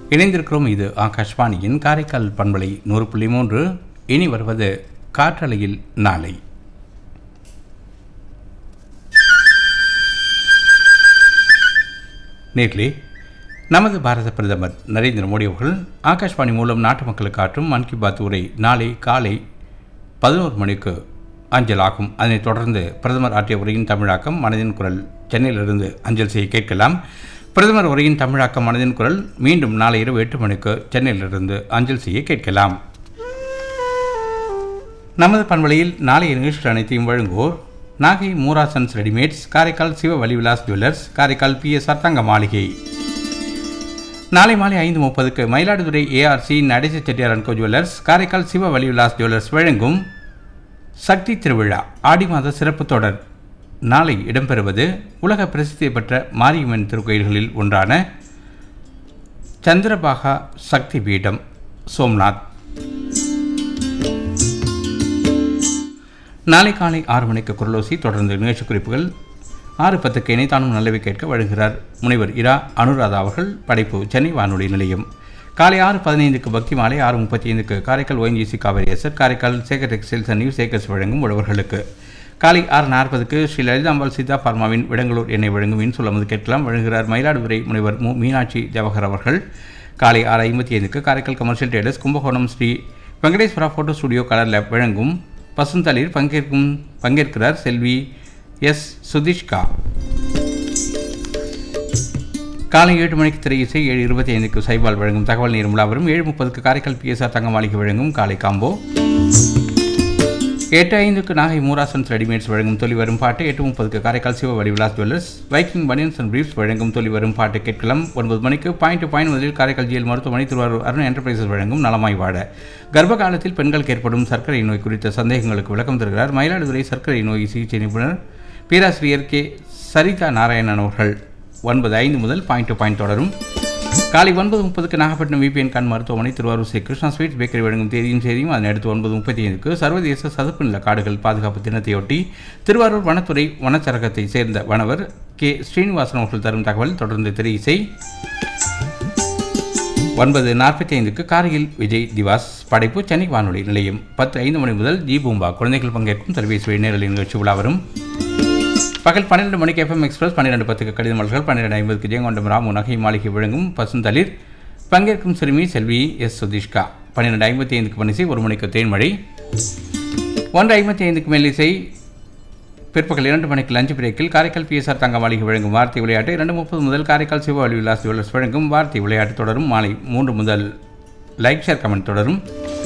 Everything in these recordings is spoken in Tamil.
இணைந்திருக்கிறோம் இது ஆகாஷ்வாணியின் காரைக்கால் பண்பலை நூறு புள்ளி மூன்று இனி வருவது காற்றலையில் நாளை நேர்களே நமது பாரத பிரதமர் நரேந்திர மோடி அவர்கள் ஆகாஷ்வாணி மூலம் நாட்டு மக்களுக்கு ஆற்றும் மன் கி பாத் உரை நாளை காலை பதினோரு மணிக்கு அஞ்சல் ஆகும் அதனைத் தொடர்ந்து பிரதமர் ஆற்றிய உரையின் தமிழாக்கம் மனதின் குரல் சென்னையிலிருந்து அஞ்சல் செய்ய கேட்கலாம் பிரதமர் உரையின் தமிழாக்கம் மனதின் குரல் மீண்டும் நாளை இரவு எட்டு மணிக்கு சென்னையிலிருந்து அஞ்சல் செய்ய கேட்கலாம் நமது பண்பலையில் நாளைய நிகழ்ச்சிகள் அனைத்தையும் வழங்குவோர் நாகை மூராசன்ஸ் ரெடிமேட்ஸ் காரைக்கால் சிவ வலிவிலாஸ் ஜுவல்லர்ஸ் காரைக்கால் பி எஸ் அர்த்தங்க மாளிகை நாளை மாலை ஐந்து முப்பதுக்கு Mayiladuthurai ARC Natesa Chettiar and co jewellers Karaikal Siva வலிவிலாஸ் ஜுவல்லர்ஸ் வழங்கும் சக்தி திருவிழா ஆடி மாத சிறப்பு தொடர் நாளை இடம்பெறுவது உலக பிரசித்தி பெற்ற மாரியம்மன் திருக்கோயில்களில் ஒன்றான சந்திரபாகா சக்தி பீடம் சோம்நாத் நாளை காலை ஆறு மணிக்கு குரலோசி தொடர்ந்து நிகழ்ச்சி குறிப்புகள் ஆறு பத்துக்கு இணைத்தானும் நல்லவை கேட்க வழங்குகிறார் முனைவர் இரா அனுராதா அவர்கள் படைப்பு சென்னை வானொலி நிலையம் காலை ஆறு பதினைந்துக்கு பக்தி மாலை ஆறு முப்பத்தி ஐந்துக்கு காரைக்கால் ஒயின்ஜிசி காவேரி எஸ்எர் Karaikal Sekar textiles and new Sekars வழங்கும் உழவர்களுக்கு காலை ஆறு நாற்பதுக்கு ஸ்ரீ லலிதாம்பாள் சீதா பார்மாவின் விடங்களூர் எண்ணெய் வழங்கும் இன்சொல்லமது கேட்கலாம் வழங்குகிறார் மயிலாடுதுறை முனைவர் மு மீனாட்சி ஜவஹர் அவர்கள் காலை ஆறு ஐம்பத்தி ஐந்துக்கு Karaikal commercial traders Kumbakonam Sri Venkateswara photo studio colour lab வழங்கும் பசுந்தளிர் பங்கேற்கும் பங்கேற்கிறார் செல்வி எஸ் சுதிஷ்கா காலை ஏழு மணிக்கு திரை இசை ஏழு இருபத்தி ஐந்துக்கு சைபால் வழங்கும் தகவல் நீர்முலா வரும் ஏழு முப்பதுக்கு காரைக்கால் பிஎஸ்ஆர் தங்க மாளிகை வழங்கும் காலை காம்போ எட்டு ஐந்துக்கு நாகை மூராசன்ஸ் ரெடிமேட்ஸ் வழங்கும் தொலி வரும் பாட்டு எட்டு முப்பதுக்கு Karaikal Siva Vadivilas jewellers Viking banians and briefs வழங்கும் தொலி வரும் பாட்டு கேட்கலாம் ஒன்பது மணிக்கு பாயிண்ட் டு பாயிண்ட் முதலில் காரைக்கால் ஜிஎல் மருத்துவமனை திருவாரூர் அருண் என்டர்பிரைசஸ் வழங்கும் நலமாய் வாழ கர்ப்ப காலத்தில் பெண்களுக்கு ஏற்படும் சர்க்கரை நோய் குறித்த சந்தேகங்களுக்கு விளக்கம் தருகிறார் மயிலாடுதுறை சர்க்கரை நோய் சிகிச்சை நிபுணர் பேராசிரியர் கே சரிதா நாராயணன் அவர்கள் ஒன்பது ஐந்து முதல் பாயிண்ட் டு பாயிண்ட் தொடரும் காலை ஒன்பது முப்பதுக்கு நாகப்பட்டினம் விபிஎன் கண் மருத்துவமனை திருவாரூர் ஸ்ரீ கிருஷ்ணா ஸ்வீட்ஸ் பேக்கரி வழங்கும் தேதியும் செய்தியும் அதனை அடுத்து ஒன்பது முப்பத்தி ஐந்துக்கு சர்வதேச சதுப்பு நில காடுகள் பாதுகாப்பு தினத்தையொட்டி திருவாரூர் வனத்துறை வனச்சரகத்தை சேர்ந்த வனவர் கே ஸ்ரீனிவாசன் அவர்கள் தரும் தகவல் தொடர்ந்து திரை இசை ஒன்பது நாற்பத்தி ஐந்துக்கு காரையில் விஜய் திவாஸ் படைப்பு சென்னை வானொலி நிலையம் பத்து ஐந்து மணி முதல் ஜி பூம்பா குழந்தைகள் பங்கேற்கும் தொலைபேசி வழி நேரலை நிகழ்ச்சி உலா வரும் பகல் பன்னிரெண்டு மணிக்கு எஃப்எம் எக்ஸ்பிரஸ் பன்னிரெண்டு பத்துக்கு கடித மலர்கள் பன்னிரெண்டு ஐம்பதுக்கு ஜெயங்கொண்டம் ராமு நகை மாளிகை வழங்கும் பசுந்தளிர் பங்கேற்கும் சிறுமி செல்வி எஸ் சுதிஷ்கா பன்னிரெண்டு ஐம்பத்தி ஐந்துக்கு மணிசை ஒரு மணிக்கு தேன்மழை ஒன்று ஐம்பத்தி ஐந்துக்கு மெல்லிசை பிற்பகல் இரண்டு மணிக்கு லஞ்ச் பிரேக்கில் காரைக்கால் பிஎஸ்ஆர் தங்க மாளிகை வழங்கும் வார்த்தை விளையாட்டு இரண்டு முப்பது முதல் காரைக்கால் சிவ அலி விலாஸ் ஜுவல்லர்ஸ் வழங்கும் வார்த்தை விளையாட்டு தொடரும் மாலை மூன்று முதல் லைக் ஷேர் கமெண்ட் தொடரும்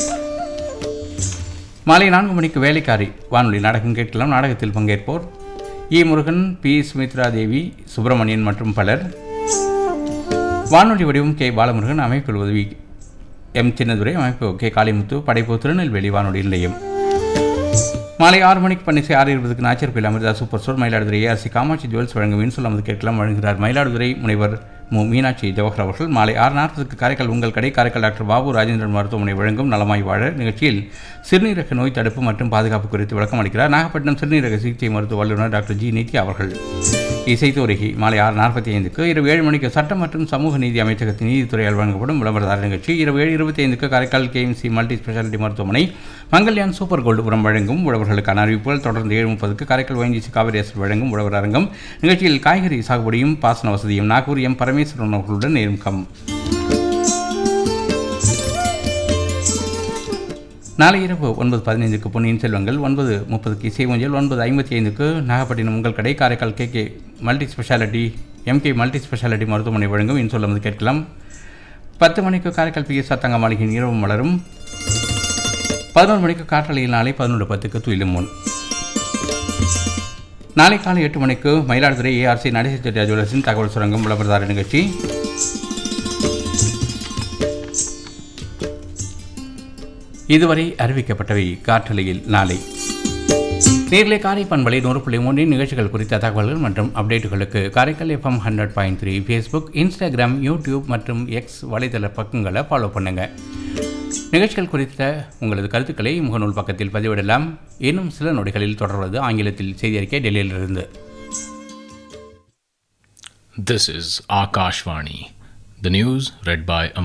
மாலை நான்கு மணிக்கு வேலைக்காரி வானொலி நாடகம் கேட்கலாம் நாடகத்தில் பங்கேற்போர் இ முருகன் பி சுமித்ரா தேவி சுப்பிரமணியன் மற்றும் பலர் வானொலி வடிவம் கே பாலமுருகன் அமைப்பில் உதவி எம் சின்னதுரை அமைப்பு கே காளிமுத்து படைப்பு திருநெல்வேலி வானொலி நிலையம் மாலை ஆறு மணிக்கு பன்னிசை ஆறு இருபதுக்கு Nachiarkoil Amirtha super store Mayiladuthurai ARC Kamatchi jewels வழங்கும் இன்சொல் அமது கேட்கலாம் வழங்குகிறார் மயிலாடுதுறை முனைவர் மு மீனாட்சி ஜவஹர் அவர்கள் மாலை ஆறு நாற்பதுக்கு காரைக்கால் உங்கள் கடை காரைக்கால் டாக்டர் பாபு ராஜேந்திரன் மருத்துவமனை வழங்கும் நலமாய் வாழ நிகழ்ச்சியில் சிறுநீரக நோய் தடுப்பு மற்றும் பாதுகாப்பு குறித்து விளக்கம் அளிக்கிறார் நாகப்பட்டினம் சிறுநீரக சிகிச்சை மருத்துவ வல்லுநர் டாக்டர் ஜி நித்யா அவர்கள் இசைத்தோரிகை மாலை ஆறு நாற்பத்தி ஐந்துக்கு இரவு ஏழு மணிக்கு சட்டம் மற்றும் சமூக நீதி அமைச்சகத்தின் நீதித்துறையால் வழங்கப்படும் விளம்பரதார நிகழ்ச்சி இரவு ஏழு இருபத்தி ஐந்துக்கு காரைக்கால் கேஎம்சி மல்டி ஸ்பெஷாலிட்டி மருத்துவமனை மங்கல்யான் சூப்பர் கோல்டு உரம் வழங்கும் உழவர்களுக்கான அறிவிப்புகள் தொடர்ந்து ஏழு முப்பதுக்கு காரைக்கால் ஒயின்ஜிசி காவிரி அரசு வழங்கும் உழவர் அரங்கம் நிகழ்ச்சியில் காய்கறி சாகுபடியும் பாசன வசதியும் நாகூர் எம் பரமேஸ்வரன் அவர்களுடன் நேர்முகம் நாளை இரவு ஒன்பது பதினைந்துக்கு பொன்னியின் செல்வங்கள் ஒன்பது முப்பதுக்கு இசை ஊஞ்சல் ஒன்பது ஐம்பத்தி ஐந்துக்கு நாகப்பட்டினம் உங்கள் கடை Karaikal K K multi speciality MK multi speciality மருத்துவமனை வழங்கும் இன்சொல்லமது கேட்கலாம் பத்து மணிக்கு காரைக்கால் பிஎஸ்ஆர் தங்க மாளிகையின் இரவு மலரும் பதினொரு மணிக்கு காற்றலையில் நாளை பதினொன்று பத்துக்கு துயிலும் முன் நாளை காலை எட்டு மணிக்கு மயிலாடுதுறை ஏஆர்சி நடேச செட்டியா ஜுவல்லர்ஸின் தகவல் சுரங்கம் விளம்பரதார நிகழ்ச்சி இதுவரை அறிவிக்கப்பட்டவை காற்றலையில் நாளை நேரிலே காரை பண்பலை நூறு புள்ளி மூன்றின் நிகழ்ச்சிகள் குறித்த தகவல்கள் மற்றும் அப்டேட்டுகளுக்கு Karaikal FM hundred point three Facebook Instagram YouTube மற்றும் எக்ஸ் வலைதள பக்கங்களை ஃபாலோ பண்ணுங்கள் நிகழ்ச்சிகள் குறித்த உங்களது கருத்துக்களை முகநூல் பக்கத்தில் பதிவிடலாம் இன்னும் சில நொடிகளில் தொடர்வது ஆங்கிலத்தில் செய்தி அறிக்கை டெல்லியிலிருந்து This is Akashvani. The news read by